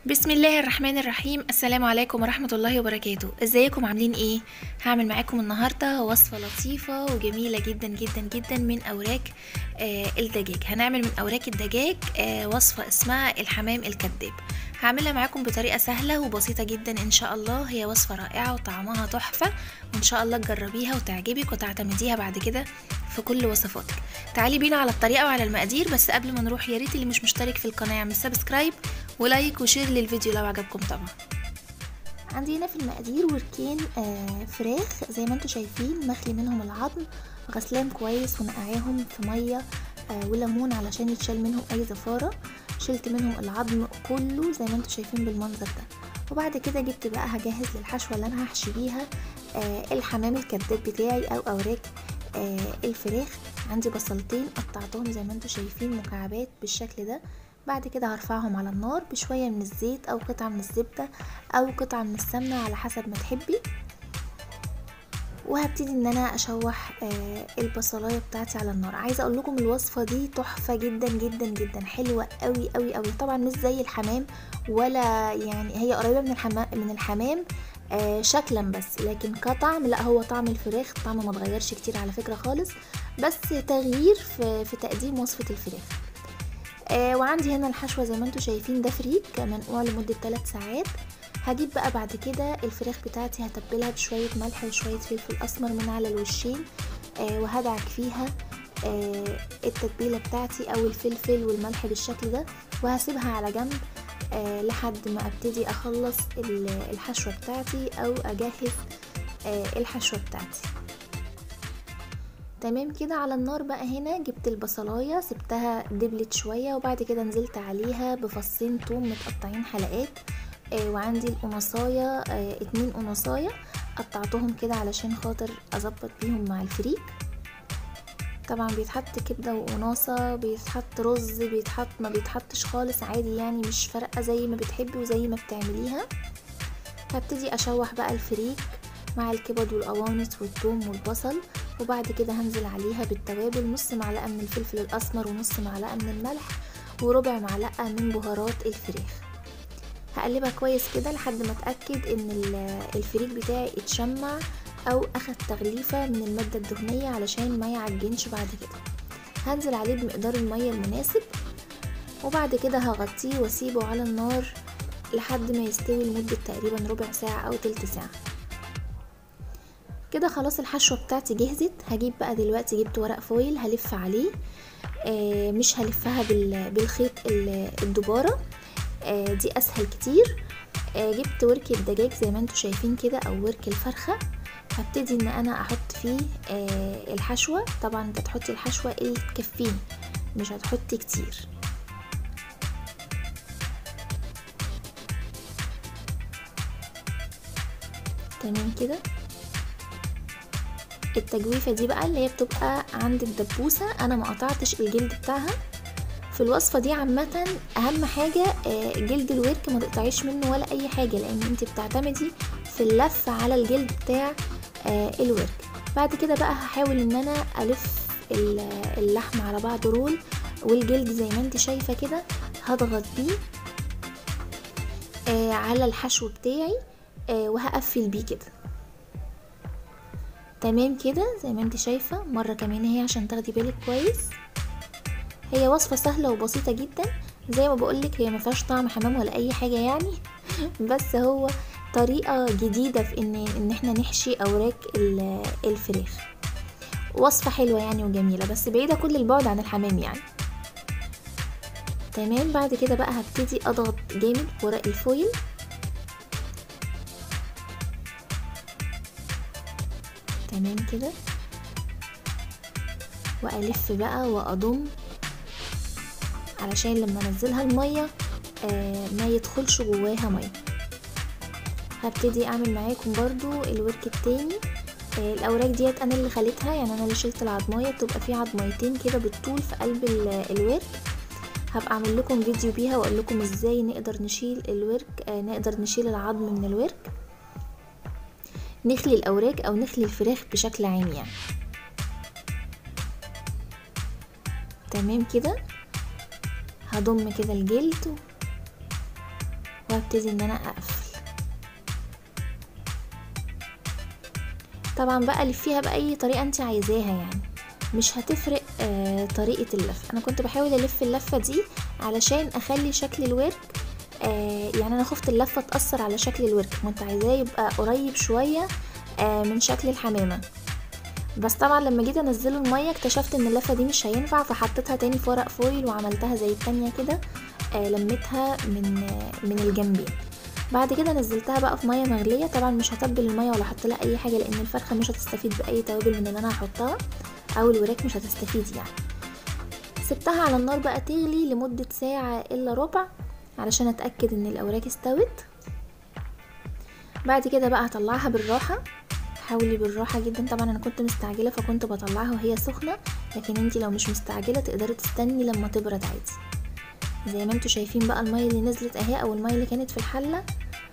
بسم الله الرحمن الرحيم السلام عليكم ورحمة الله وبركاته ازيكم عاملين ايه هعمل معاكم النهاردة وصفة لطيفة وجميلة جدا جدا جدا من اوراق آه الدجاج هنعمل من اوراق الدجاج آه وصفة اسمها الحمام الكذاب هعملها معاكم بطريقة سهلة وبسيطة جدا ان شاء الله هي وصفة رائعة وطعمها تحفة وان شاء الله تجربيها وتعجبك وتعتمديها بعد كده في كل وصفاتك تعالي بينا على الطريقة وعلى المقادير بس قبل ما نروح يا ريت اللي مش مشترك في القناة يعمل سبسكرايب ولايك وشير للفيديو لو عجبكم طبعا عندي هنا في المقادير وركين آه فراخ زي ما انتم شايفين مخلي منهم العظم غسلام كويس ونقعاهم في ميه آه وليمون علشان يتشال منهم اي زفاره شلت منهم العظم كله زي ما انتم شايفين بالمنظر ده وبعد كده جبت بقى هجهز للحشوه اللي انا هحشي بيها آه الحمام الكذاب بتاعي او اوراق آه الفراخ عندي بصلتين قطعتهم زي ما انتم شايفين مكعبات بالشكل ده بعد كده هرفعهم على النار بشوية من الزيت او قطعة من الزبدة او قطعة من السمنة على حسب ما تحبي وهبتدي ان انا اشوح آه البصلايه بتاعتي على النار عايزه اقول لكم الوصفه دي تحفه جدا جدا جدا حلوه قوي قوي قوي طبعا مش زي الحمام ولا يعني هي قريبه من الحمام من الحمام آه شكلا بس لكن كطعم لا هو طعم الفراخ طعمه ما اتغيرش كتير على فكره خالص بس تغيير في, في تقديم وصفه الفراخ آه وعندي هنا الحشوة زي ما انتم شايفين ده فريك منقوع لمدة 3 ساعات هجيب بقى بعد كده الفراخ بتاعتي هتبلها بشوية ملح وشوية فلفل اسمر من على الوشين آه وهدعك فيها آه التتبيلة بتاعتي او الفلفل والملح بالشكل ده وهسيبها على جنب آه لحد ما ابتدي اخلص الحشوة بتاعتي او اجهز آه الحشوة بتاعتي تمام كده على النار بقى هنا جبت البصلايه سبتها دبلت شويه وبعد كده نزلت عليها بفصين توم متقطعين حلقات آه وعندي القنصايه آه اتنين قنصايه قطعتهم كده علشان خاطر اظبط بيهم مع الفريك طبعا بيتحط كبده وقناصه بيتحط رز بيتحط ما بيتحطش خالص عادي يعني مش فارقه زي ما بتحبي وزي ما بتعمليها هبتدي اشوح بقى الفريك مع الكبد والقوانص والثوم والبصل وبعد كده هنزل عليها بالتوابل نص معلقه من الفلفل الاسمر ونص معلقه من الملح وربع معلقه من بهارات الفراخ هقلبها كويس كده لحد ما اتاكد ان الفريك بتاعي اتشمع او اخد تغليفه من الماده الدهنيه علشان ما يعجنش بعد كده هنزل عليه بمقدار الميه المناسب وبعد كده هغطيه واسيبه على النار لحد ما يستوي لمده تقريبا ربع ساعه او تلت ساعه كده خلاص الحشوه بتاعتي جهزت هجيب بقى دلوقتي جبت ورق فويل هلف عليه آه مش هلفها بالخيط الدباره آه دي اسهل كتير آه جبت ورك الدجاج زي ما انتم شايفين كده او ورك الفرخه هبتدي ان انا احط فيه آه الحشوه طبعا انت تحطي الحشوه اللي تكفيني مش هتحطي كتير تمام كده التجويفة دي بقى اللي هي بتبقى عند الدبوسة انا ما قطعتش الجلد بتاعها في الوصفة دي عامة اهم حاجة جلد الورك ما تقطعيش منه ولا اي حاجة لان انت بتعتمدي في اللف على الجلد بتاع الورك بعد كده بقى هحاول ان انا الف اللحم على بعض رول والجلد زي ما انت شايفة كده هضغط بيه على الحشو بتاعي وهقفل بيه كده تمام كده زي ما انت شايفة مرة كمان هي عشان تاخدي بالك كويس هي وصفة سهلة وبسيطة جدا زي ما بقولك هي مفيهاش طعم حمام ولا اي حاجة يعني بس هو طريقة جديدة في ان ان احنا نحشي اوراق الفراخ وصفة حلوة يعني وجميلة بس بعيدة كل البعد عن الحمام يعني تمام بعد كده بقى هبتدي اضغط جامد ورق الفويل تمام كده والف بقى واضم علشان لما انزلها الميه آه ما يدخلش جواها ميه هبتدي اعمل معاكم برضو الورك التاني آه الاوراق ديت انا اللي خليتها يعني انا اللي شلت العضمايه بتبقى فيه عضمايتين كده بالطول في قلب الورك هبقى اعمل لكم فيديو بيها واقول لكم ازاي نقدر نشيل الورك آه نقدر نشيل العظم من الورك نخلي الأوراق أو نخلي الفراخ بشكل عام يعني تمام كده هضم كده الجلد وابتدي ان انا اقفل طبعا بقى لفيها باي طريقه انت عايزاها يعني مش هتفرق آه طريقه اللف انا كنت بحاول الف اللفه دي علشان اخلي شكل الورك آه يعني انا خفت اللفه تاثر على شكل الورك كنت عايزاه يبقى قريب شويه آه من شكل الحمامه بس طبعا لما جيت انزله الميه اكتشفت ان اللفه دي مش هينفع فحطيتها تاني في ورق فويل وعملتها زي التانية كده آه لميتها من آه من الجنبين بعد كده نزلتها بقى في ميه مغليه طبعا مش هتبل الميه ولا احط لها اي حاجه لان الفرخه مش هتستفيد باي توابل من اللي انا هحطها او الوراك مش هتستفيد يعني سبتها على النار بقى تغلي لمده ساعه الا ربع علشان اتاكد ان الاوراق استوت بعد كده بقى هطلعها بالراحه حاولي بالراحه جدا طبعا انا كنت مستعجله فكنت بطلعها وهي سخنه لكن انتي لو مش مستعجله تقدري تستني لما تبرد عادي زي ما انتوا شايفين بقى الميه اللي نزلت اهي او الميه اللي كانت في الحله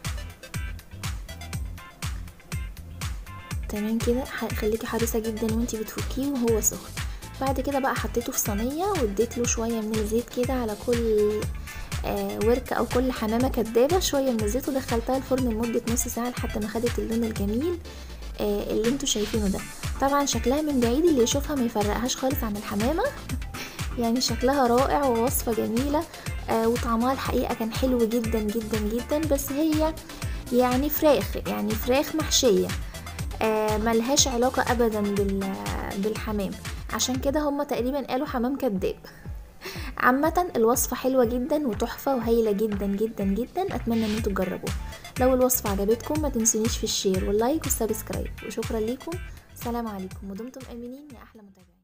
تمام كده خليكي حريصه جدا وانتي بتفكيه وهو سخن بعد كده بقى حطيته في صينيه واديت له شويه من الزيت كده على كل آه وركه او كل حمامه كدابه شويه من الزيت ودخلتها الفرن لمده نص ساعه لحد ما خدت اللون الجميل آه اللي انتوا شايفينه ده طبعا شكلها من بعيد اللي يشوفها ما يفرقهاش خالص عن الحمامه يعني شكلها رائع ووصفه جميله آه وطعمها الحقيقه كان حلو جدا جدا جدا بس هي يعني فراخ يعني فراخ محشيه آه ملهاش علاقه ابدا بالحمام عشان كده هما تقريبا قالوا حمام كداب عامة الوصفة حلوة جدا وتحفة وهايلة جدا جدا جدا اتمنى ان انتوا تجربوها لو الوصفة عجبتكم ما تنسونيش في الشير واللايك والسبسكرايب وشكرا ليكم سلام عليكم ودمتم امنين يا احلى متابعين